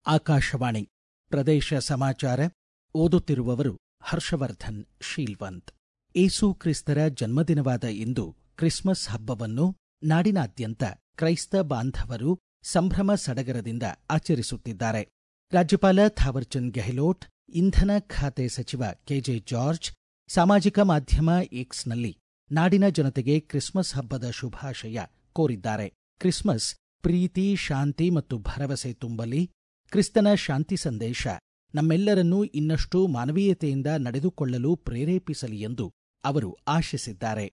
ಆಕಾಶವಾಣಿ ಪ್ರದೇಶ ಸಮಾಚಾರ ಓದುತ್ತಿರುವವರು ಹರ್ಷವರ್ಧನ್ ಶೀಲ್ವಂತ್ ಏಸು ಕ್ರಿಸ್ತರ ಜನ್ಮದಿನವಾದ ಇಂದು ಕ್ರಿಸ್ಮಸ್ ಹಬ್ಬವನ್ನು ನಾಡಿನಾದ್ಯಂತ ಕ್ರೈಸ್ತ ಬಾಂಧವರು ಸಂಭ್ರಮ ಸಡಗರದಿಂದ ಆಚರಿಸುತ್ತಿದ್ದಾರೆ ರಾಜ್ಯಪಾಲ ಥಾವರ್ಚಂದ್ ಗೆಹ್ಲೋಟ್ ಇಂಧನ ಖಾತೆ ಸಚಿವ ಕೆಜೆ ಜಾರ್ಜ್ ಸಾಮಾಜಿಕ ಮಾಧ್ಯಮ ಎಕ್ಸ್ನಲ್ಲಿ ನಾಡಿನ ಜನತೆಗೆ ಕ್ರಿಸ್ಮಸ್ ಹಬ್ಬದ ಶುಭಾಶಯ ಕೋರಿದ್ದಾರೆ ಕ್ರಿಸ್ಮಸ್ ಪ್ರೀತಿ ಶಾಂತಿ ಮತ್ತು ಭರವಸೆ ತುಂಬಲಿ ಕ್ರಿಸ್ತನ ಶಾಂತಿ ಸಂದೇಶ ನಮ್ಮೆಲ್ಲರನ್ನೂ ಇನ್ನಷ್ಟು ಮಾನವೀಯತೆಯಿಂದ ನಡೆದುಕೊಳ್ಳಲು ಪ್ರೇರೇಪಿಸಲಿ ಎಂದು ಅವರು ಆಶಿಸಿದ್ದಾರೆ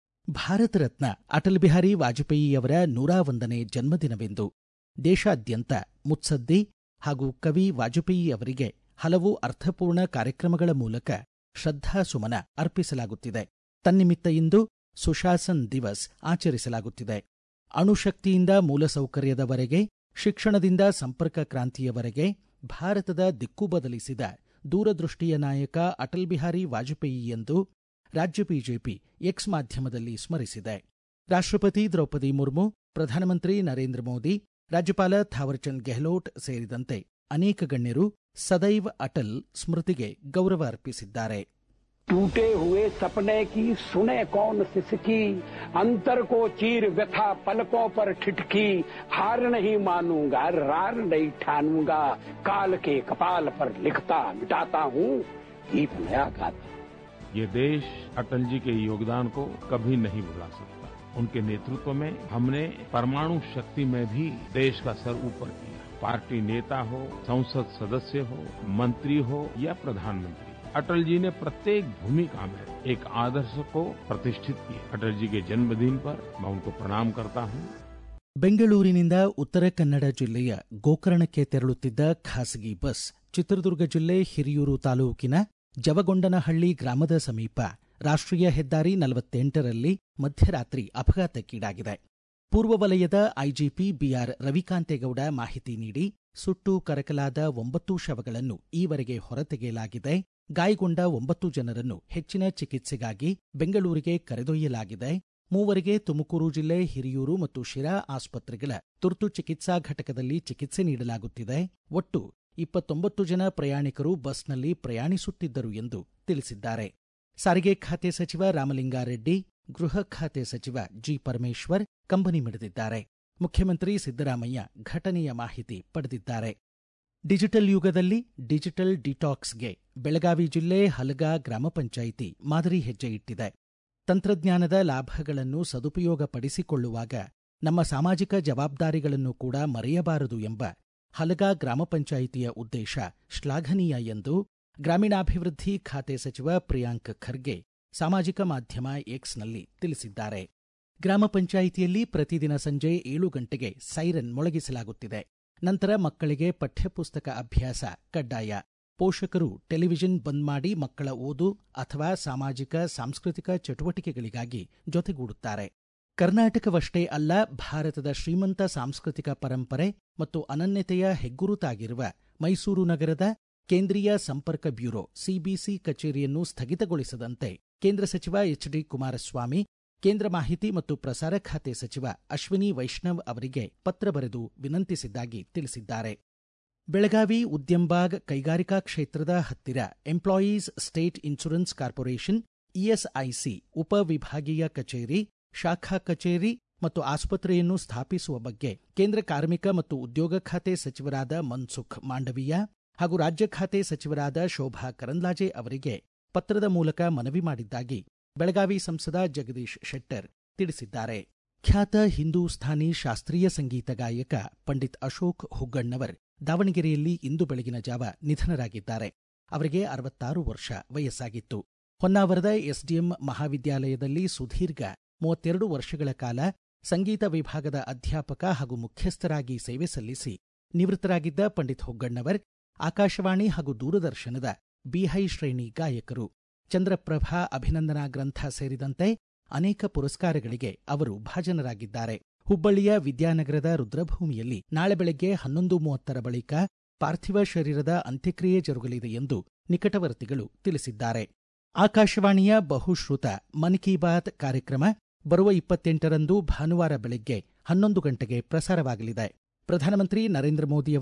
ಭಾರತ ರತ್ನ ಅಟಲ್ ಬಿಹಾರಿ ವಾಜಪೇಯಿಯವರ ನೂರ ಒಂದನೇ ಜನ್ಮದಿನವೆಂದು ದೇಶಾದ್ಯಂತ ಮುತ್ಸದ್ದಿ ಹಾಗೂ ಕವಿ ವಾಜಪೇಯಿ ಅವರಿಗೆ ಹಲವು ಅರ್ಥಪೂರ್ಣ ಕಾರ್ಯಕ್ರಮಗಳ ಮೂಲಕ ಶ್ರದ್ಧಾಸುಮನ ಅರ್ಪಿಸಲಾಗುತ್ತಿದೆ ತನ್ನಿಮಿತ್ತ ಇಂದು ಸುಶಾಸನ್ ದಿವಸ್ ಆಚರಿಸಲಾಗುತ್ತಿದೆ ಅಣುಶಕ್ತಿಯಿಂದ ಮೂಲಸೌಕರ್ಯದವರೆಗೆ ಶಿಕ್ಷಣದಿಂದ ಸಂಪರ್ಕ ಕ್ರಾಂತಿಯವರೆಗೆ ಭಾರತದ ದಿಕ್ಕು ಬದಲಿಸಿದ ದೂರದೃಷ್ಟಿಯ ನಾಯಕ ಅಟಲ್ ಬಿಹಾರಿ ವಾಜಪೇಯಿ ಎಂದು ರಾಜ್ಯ ಬಿಜೆಪಿ ಎಕ್ಸ್ ಮಾಧ್ಯಮದಲ್ಲಿ ಸ್ಮರಿಸಿದೆ ರಾಷ್ಟ್ರಪತಿ ದ್ರೌಪದಿ ಮುರ್ಮು ಪ್ರಧಾನಮಂತ್ರಿ ನರೇಂದ್ರ ಮೋದಿ ರಾಜ್ಯಪಾಲ ಥಾವರ್ಚಂದ್ ಗೆಹ್ಲೋಟ್ ಸೇರಿದಂತೆ ಅನೇಕ ಗಣ್ಯರು ಸದೈವ್ ಅಟಲ್ ಸ್ಮೃತಿಗೆ ಗೌರವ ಅರ್ಪಿಸಿದ್ದಾರೆ टूटे हुए सपने की सुने कौन सिसकी अंतर को चीर व्यथा पलकों पर ठिठकी हार नहीं मानूंगा रार नहीं ठानूंगा काल के कपाल पर लिखता मिटाता हूँ गीत नया गाता ये देश अटल जी के योगदान को कभी नहीं भुला सकता उनके नेतृत्व में हमने परमाणु शक्ति में भी देश का सर ऊपर किया पार्टी नेता हो संसद सदस्य हो मंत्री हो या प्रधानमंत्री अटल जी ने प्रत्येक भूमिका में एक आदर्श को प्रतिष्ठित किया अटल जी के जन्मदिन पर मैं उनको प्रणाम करता हूँ ಬೆಂಗಳೂರಿನಿಂದ ಉತ್ತರ ಕನ್ನಡ ಜಿಲ್ಲೆಯ ಗೋಕರ್ಣಕ್ಕೆ ತೆರಳುತ್ತಿದ್ದ ಖಾಸಗಿ ಬಸ್ ಚಿತ್ರದುರ್ಗ ಜಿಲ್ಲೆ ಹಿರಿಯೂರು ತಾಲೂಕಿನ ಜವಗೊಂಡನಹಳ್ಳಿ ಗ್ರಾಮದ ಸಮೀಪ ರಾಷ್ಟ್ರೀಯ ಹೆದ್ದಾರಿ ನಲವತ್ತೆಂಟರಲ್ಲಿ ಮಧ್ಯರಾತ್ರಿ ಅಪಘಾತಕ್ಕೀಡಾಗಿದೆ ಪೂರ್ವ ವಲಯದ ಐಜಿಪಿ ಬಿಆರ್ ರವಿಕಾಂತೇಗೌಡ ಮಾಹಿತಿ ನೀಡಿ ಸುಟ್ಟು ಕರಕಲಾದ ಒಂಬತ್ತು ಶವಗಳನ್ನು ಈವರೆಗೆ ಹೊರತೆಗೆಯಲಾಗಿದೆ ಗಾಯಗೊಂಡ ಒಂಬತ್ತು ಜನರನ್ನು ಹೆಚ್ಚಿನ ಚಿಕಿತ್ಸೆಗಾಗಿ ಬೆಂಗಳೂರಿಗೆ ಕರೆದೊಯ್ಯಲಾಗಿದೆ ಮೂವರಿಗೆ ತುಮಕೂರು ಜಿಲ್ಲೆ ಹಿರಿಯೂರು ಮತ್ತು ಶಿರಾ ಆಸ್ಪತ್ರೆಗಳ ತುರ್ತು ಚಿಕಿತ್ಸಾ ಘಟಕದಲ್ಲಿ ಚಿಕಿತ್ಸೆ ನೀಡಲಾಗುತ್ತಿದೆ ಒಟ್ಟು ಇಪ್ಪತ್ತೊಂಬತ್ತು ಜನ ಪ್ರಯಾಣಿಕರು ಬಸ್ನಲ್ಲಿ ಪ್ರಯಾಣಿಸುತ್ತಿದ್ದರು ಎಂದು ತಿಳಿಸಿದ್ದಾರೆ ಸಾರಿಗೆ ಖಾತೆ ಸಚಿವ ರಾಮಲಿಂಗಾರೆಡ್ಡಿ ಗೃಹ ಖಾತೆ ಸಚಿವ ಜಿ ಪರಮೇಶ್ವರ್ ಕಂಬನಿ ಮಿಡಿದಿದ್ದಾರೆ ಮುಖ್ಯಮಂತ್ರಿ ಸಿದ್ದರಾಮಯ್ಯ ಘಟನೆಯ ಮಾಹಿತಿ ಪಡೆದಿದ್ದಾರೆ ಡಿಜಿಟಲ್ ಯುಗದಲ್ಲಿ ಡಿಜಿಟಲ್ ಡಿಟಾಕ್ಸ್ಗೆ ಬೆಳಗಾವಿ ಜಿಲ್ಲೆ ಹಲಗಾ ಗ್ರಾಮ ಪಂಚಾಯಿತಿ ಮಾದರಿ ಹೆಜ್ಜೆ ಇಟ್ಟಿದೆ ತಂತ್ರಜ್ಞಾನದ ಲಾಭಗಳನ್ನು ಸದುಪಯೋಗಪಡಿಸಿಕೊಳ್ಳುವಾಗ ನಮ್ಮ ಸಾಮಾಜಿಕ ಜವಾಬ್ದಾರಿಗಳನ್ನು ಕೂಡ ಮರೆಯಬಾರದು ಎಂಬ ಹಲಗಾ ಗ್ರಾಮ ಪಂಚಾಯಿತಿಯ ಉದ್ದೇಶ ಶ್ಲಾಘನೀಯ ಎಂದು ಗ್ರಾಮೀಣಾಭಿವೃದ್ಧಿ ಖಾತೆ ಸಚಿವ ಪ್ರಿಯಾಂಕ್ ಖರ್ಗೆ ಸಾಮಾಜಿಕ ಮಾಧ್ಯಮ ಎಕ್ಸ್ನಲ್ಲಿ ತಿಳಿಸಿದ್ದಾರೆ ಗ್ರಾಮ ಪಂಚಾಯಿತಿಯಲ್ಲಿ ಪ್ರತಿದಿನ ಸಂಜೆ ಏಳು ಗಂಟೆಗೆ ಸೈರನ್ ಮೊಳಗಿಸಲಾಗುತ್ತಿದೆ ನಂತರ ಮಕ್ಕಳಿಗೆ ಪಠ್ಯಪುಸ್ತಕ ಅಭ್ಯಾಸ ಕಡ್ಡಾಯ ಪೋಷಕರು ಟೆಲಿವಿಷನ್ ಬಂದ್ ಮಾಡಿ ಮಕ್ಕಳ ಓದು ಅಥವಾ ಸಾಮಾಜಿಕ ಸಾಂಸ್ಕೃತಿಕ ಚಟುವಟಿಕೆಗಳಿಗಾಗಿ ಜೊತೆಗೂಡುತ್ತಾರೆ ಕರ್ನಾಟಕವಷ್ಟೇ ಅಲ್ಲ ಭಾರತದ ಶ್ರೀಮಂತ ಸಾಂಸ್ಕೃತಿಕ ಪರಂಪರೆ ಮತ್ತು ಅನನ್ಯತೆಯ ಹೆಗ್ಗುರುತಾಗಿರುವ ಮೈಸೂರು ನಗರದ ಕೇಂದ್ರೀಯ ಸಂಪರ್ಕ ಬ್ಯೂರೋ ಸಿಬಿಸಿ ಕಚೇರಿಯನ್ನು ಸ್ಥಗಿತಗೊಳಿಸದಂತೆ ಕೇಂದ್ರ ಸಚಿವ ಎಚ್ ಡಿ ಕುಮಾರಸ್ವಾಮಿ ಕೇಂದ್ರ ಮಾಹಿತಿ ಮತ್ತು ಪ್ರಸಾರ ಖಾತೆ ಸಚಿವ ಅಶ್ವಿನಿ ವೈಷ್ಣವ್ ಅವರಿಗೆ ಪತ್ರ ಬರೆದು ವಿನಂತಿಸಿದ್ದಾಗಿ ತಿಳಿಸಿದ್ದಾರೆ ಬೆಳಗಾವಿ ಉದ್ಯಂಬಾಗ್ ಕೈಗಾರಿಕಾ ಕ್ಷೇತ್ರದ ಹತ್ತಿರ employees state insurance corporation ESIC ಉಪವಿಭಾಗೀಯ ಕಚೇರಿ ಶಾಖಾ ಕಚೇರಿ ಮತ್ತು ಆಸ್ಪತ್ರೆಯನ್ನು ಸ್ಥಾಪಿಸುವ ಬಗ್ಗೆ ಕೇಂದ್ರ ಕಾರ್ಮಿಕ ಮತ್ತು ಉದ್ಯೋಗ ಖಾತೆ ಸಚಿವರಾದ ಮನ್ಸುಖ್ ಮಾಂಡವೀಯ ಹಾಗೂ ರಾಜ್ಯ ಖಾತೆ ಸಚಿವರಾದ ಶೋಭಾ ಕರಂದ್ಲಾಜೆ ಅವರಿಗೆ ಪತ್ರದ ಮೂಲಕ ಮನವಿ ಮಾಡಿದ್ದಾಗಿ ಬೆಳಗಾವಿ ಸಂಸದ ಜಗದೀಶ್ ಶೆಟ್ಟರ್ ತಿಳಿಸಿದ್ದಾರೆ ಖ್ಯಾತ ಹಿಂದೂಸ್ಥಾನಿ ಶಾಸ್ತ್ರೀಯ ಸಂಗೀತ ಗಾಯಕ ಪಂಡಿತ್ ಅಶೋಕ್ ಹುಗ್ಗಣ್ಣವರ್ ದಾವಣಗೆರೆಯಲ್ಲಿ ಇಂದು ಬೆಳಗಿನ ಜಾವ ನಿಧನರಾಗಿದ್ದಾರೆ ಅವರಿಗೆ ಅರವತ್ತಾರು ವರ್ಷ ವಯಸ್ಸಾಗಿತ್ತು ಹೊನ್ನಾವರದ ಎಸ್ಡಿಎಂ ಮಹಾವಿದ್ಯಾಲಯದಲ್ಲಿ ಸುದೀರ್ಘ ಮೂವತ್ತೆರಡು ವರ್ಷಗಳ ಕಾಲ ಸಂಗೀತ ವಿಭಾಗದ ಅಧ್ಯಾಪಕ ಹಾಗೂ ಮುಖ್ಯಸ್ಥರಾಗಿ ಸೇವೆ ಸಲ್ಲಿಸಿ ನಿವೃತ್ತರಾಗಿದ್ದ ಪಂಡಿತ್ ಹೊಗ್ಗಣ್ಣವರ್ ಆಕಾಶವಾಣಿ ಹಾಗೂ ದೂರದರ್ಶನದ ಬಿಹೈ ಶ್ರೇಣಿ ಗಾಯಕರು ಚಂದ್ರಪ್ರಭಾ ಅಭಿನಂದನಾ ಗ್ರಂಥ ಸೇರಿದಂತೆ ಅನೇಕ ಪುರಸ್ಕಾರಗಳಿಗೆ ಅವರು ಭಾಜನರಾಗಿದ್ದಾರೆ ಹುಬ್ಬಳ್ಳಿಯ ವಿದ್ಯಾನಗರದ ರುದ್ರಭೂಮಿಯಲ್ಲಿ ನಾಳೆ ಬೆಳಗ್ಗೆ ಹನ್ನೊಂದು ಮೂವತ್ತರ ಬಳಿಕ ಪಾರ್ಥಿವ ಶರೀರದ ಅಂತ್ಯಕ್ರಿಯೆ ಜರುಗಲಿದೆ ಎಂದು ನಿಕಟವರ್ತಿಗಳು ತಿಳಿಸಿದ್ದಾರೆ ಆಕಾಶವಾಣಿಯ ಬಹುಶ್ರುತ ಮನ್ ಕಿ ಬಾತ್ ಕಾರ್ಯಕ್ರಮ ಬರುವ ಇಪ್ಪತ್ತೆಂಟರಂದು ಭಾನುವಾರ ಬೆಳಗ್ಗೆ ಹನ್ನೊಂದು ಗಂಟೆಗೆ ಪ್ರಸಾರವಾಗಲಿದೆ ಪ್ರಧಾನಮಂತ್ರಿ ನರೇಂದ್ರ ಮೋದಿಯವರು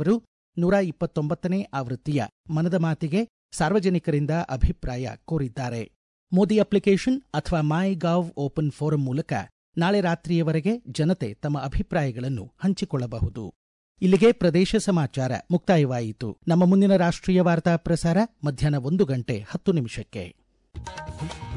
ನೂರ ಇಪ್ಪತ್ತೊಂಬತ್ತನೇ ಆವೃತ್ತಿಯ ಮನದ ಮಾತಿಗೆ ಸಾರ್ವಜನಿಕರಿಂದ ಅಭಿಪ್ರಾಯ ಕೋರಿದ್ದಾರೆ ಮೋದಿ ಅಪ್ಲಿಕೇಶನ್ ಅಥವಾ ಮೈ ಗಾವ್ ಓಪನ್ ಫೋರಂ ಮೂಲಕ ನಾಳೆ ರಾತ್ರಿಯವರೆಗೆ ಜನತೆ ತಮ್ಮ ಅಭಿಪ್ರಾಯಗಳನ್ನು ಹಂಚಿಕೊಳ್ಳಬಹುದು ಇಲ್ಲಿಗೆ ಪ್ರದೇಶ ಸಮಾಚಾರ ಮುಕ್ತಾಯವಾಯಿತು ನಮ್ಮ ಮುಂದಿನ ರಾಷ್ಟ್ರೀಯ ವಾರ್ತಾ ಪ್ರಸಾರ ಮಧ್ಯಾಹ್ನ ಒಂದು ಗಂಟೆ ಹತ್ತು ನಿಮಿಷಕ್ಕೆ